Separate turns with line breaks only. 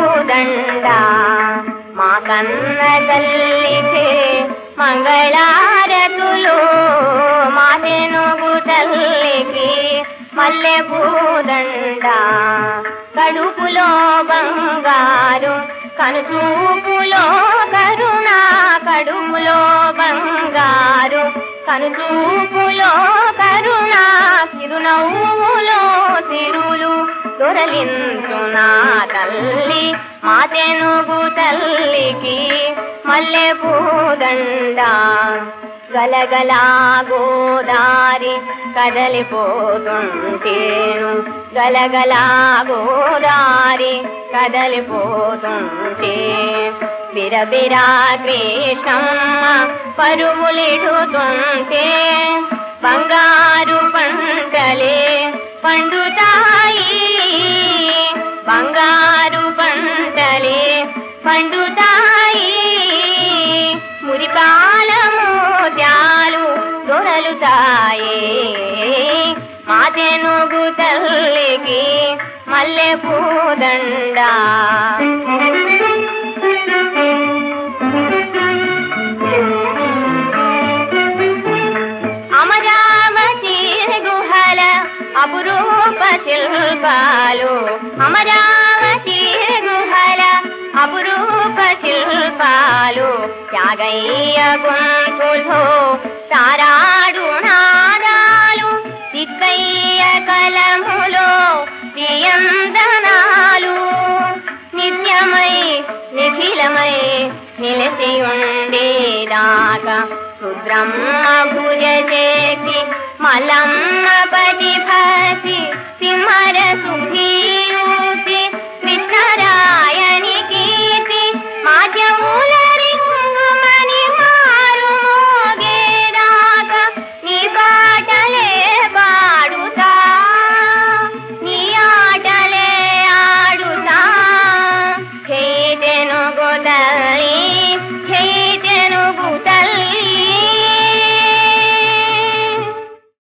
పూదండ మా కన్న తల్లికే మంగళారతులు మా తెనుగు తల్లికి మల్లె పూదండ కడుపులో బంగారు కనుచూపులో కరుణ కడుపులో బంగారు కనుచూపులో కరుణ చిరునవ్వులో తిరులు దొరలించునా తల్లి మా తెనుగు తల్లికి మల్లె పూదండ గలగలా గోదారి కదలిపోతుంటేను గలగలా గోదారి కదలిపోతుంటే బిరబిరా కృష్ణమ్మ పరుగులిడుతుంటే బంగారు పంటలే పండుతాయి బంగారు పంటలే పండుతాయి మురిపాలము జాలు దొరలుతాయి మా తెనుగు తల్లికి మల్లె పూదండ అమరావతి గుహల అపురూప శిల్పాలు అమరావతి గుహల అపురూప శిల్పాలు త్యాగయ్య గొంతులో తారాడు నాదాలు సిక్కయ్య కలములో ప్రియందనాలు నిత్యమై నిఖిలమై నిలిచి ఉండేదాకా రుద్రమ్మ భుజ చేసి మలమ్మ పది భసి సింహ